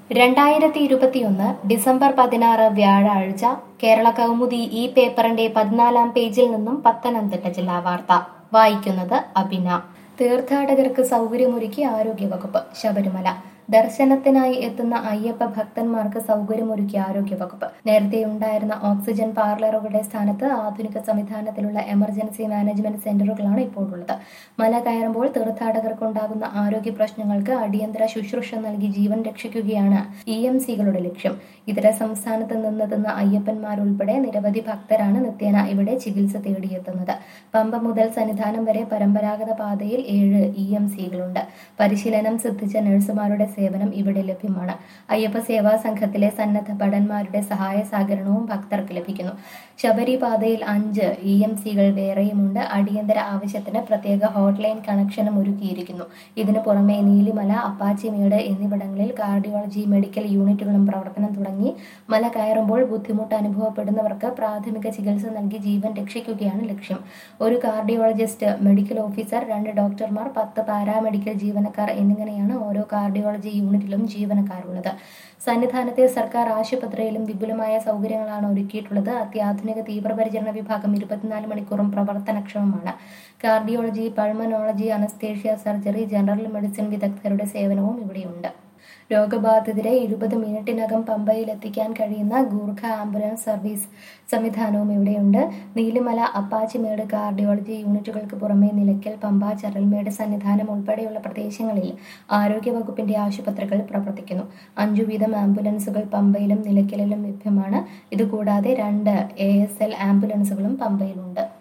രണ്ടായിരത്തി ഇരുപത്തിയൊന്ന് ഡിസംബർ പതിനാറ് വ്യാഴാഴ്ച കേരള കൗമുദി ഈ പേപ്പറിന്റെ പതിനാലാം പേജിൽ നിന്നും പത്തനംതിട്ട ജില്ലാ വാർത്ത വായിക്കുന്നത് അബിന തീർത്ഥാടകർക്ക് സൗകര്യമൊരുക്കി ആരോഗ്യവകുപ്പ് ശബരിമല ദർശനത്തിനായി എത്തുന്ന അയ്യപ്പ ഭക്തന്മാർക്ക് സൗകര്യമൊരുക്കി ആരോഗ്യവകുപ്പ് നേരത്തെ ഉണ്ടായിരുന്ന ഓക്സിജൻ പാർലറുകളുടെ സ്ഥാനത്ത് ആധുനിക സംവിധാനത്തിലുള്ള എമർജൻസി മാനേജ്മെന്റ് സെന്ററുകളാണ് ഇപ്പോൾ ഉള്ളത് മല കയറുമ്പോൾ തീർത്ഥാടകർക്കുണ്ടാകുന്ന ആരോഗ്യ പ്രശ്നങ്ങൾക്ക് അടിയന്തര ശുശ്രൂഷ നൽകി ജീവൻ രക്ഷിക്കുകയാണ് ഇ എം സികളുടെ ലക്ഷ്യം ഇതര സംസ്ഥാനത്ത് നിന്നെത്തുന്ന അയ്യപ്പന്മാരുൾപ്പെടെ നിരവധി ഭക്തരാണ് നിത്യേന ഇവിടെ ചികിത്സ തേടിയെത്തുന്നത് പമ്പ മുതൽ സന്നിധാനം വരെ പരമ്പരാഗത പാതയിൽ ഏഴ് ഇ എം സികളുണ്ട് പരിശീലനം സിദ്ധിച്ച നഴ്സുമാരുടെ സേവനം ഇവിടെ ലഭ്യമാണ് അയ്യപ്പ സേവാ സംഘത്തിലെ സന്നദ്ധ ഭടന്മാരുടെ സഹായ സഹകരണവും ഭക്തർക്ക് ലഭിക്കുന്നു ശബരി പാതയിൽ അഞ്ച് ഇ എം സികൾ വേറെയുമുണ്ട് അടിയന്തര ആവശ്യത്തിന് പ്രത്യേക ഹോട്ട്ലൈൻ കണക്ഷനും ഒരുക്കിയിരിക്കുന്നു ഇതിനു പുറമെ നീലിമല അപ്പാച്ചിമേട് എന്നിവിടങ്ങളിൽ കാർഡിയോളജി മെഡിക്കൽ യൂണിറ്റുകളും പ്രവർത്തനം തുടങ്ങി മല കയറുമ്പോൾ ബുദ്ധിമുട്ട് അനുഭവപ്പെടുന്നവർക്ക് പ്രാഥമിക ചികിത്സ നൽകി ജീവൻ രക്ഷിക്കുകയാണ് ലക്ഷ്യം ഒരു കാർഡിയോളജിസ്റ്റ് മെഡിക്കൽ ഓഫീസർ രണ്ട് ഡോക്ടർമാർ പത്ത് പാരാമെഡിക്കൽ ജീവനക്കാർ എന്നിങ്ങനെയാണ് ഓരോ കാർഡിയോളജി യൂണിറ്റിലും ജീവനക്കാരുള്ളത് സന്നിധാനത്തെ സർക്കാർ ആശുപത്രിയിലും വിപുലമായ സൗകര്യങ്ങളാണ് ഒരുക്കിയിട്ടുള്ളത് അത്യാധുനിക തീവ്രപരിചരണ വിഭാഗം ഇരുപത്തിനാല് മണിക്കൂറും പ്രവർത്തനക്ഷമമാണ് cardiology pulmonology anaesthesia surgery general medicine വിദഗ്ധരുടെ സേവനവും ഇവിടെയുണ്ട് രോഗബാധിതരെ ഇരുപത് മിനിറ്റിനകം പമ്പയിൽ എത്തിക്കാൻ കഴിയുന്ന ഗൂർഖ ആംബുലൻസ് സർവീസ് സംവിധാനവും ഇവിടെയുണ്ട് നീലിമല അപ്പാച്ചിമേട് കാർഡിയോളജി യൂണിറ്റുകൾക്ക് പുറമെ നിലയ്ക്കൽ പമ്പ ചരൽമേട് സന്നിധാനം ഉൾപ്പെടെയുള്ള പ്രദേശങ്ങളിൽ ആരോഗ്യവകുപ്പിന്റെ ആശുപത്രികൾ പ്രവർത്തിക്കുന്നു അഞ്ചു വീതം ആംബുലൻസുകൾ പമ്പയിലും നിലയ്ക്കലിലും ലഭ്യമാണ് ഇതുകൂടാതെ രണ്ട് എ എസ് എൽ ആംബുലൻസുകളും പമ്പയിലുണ്ട്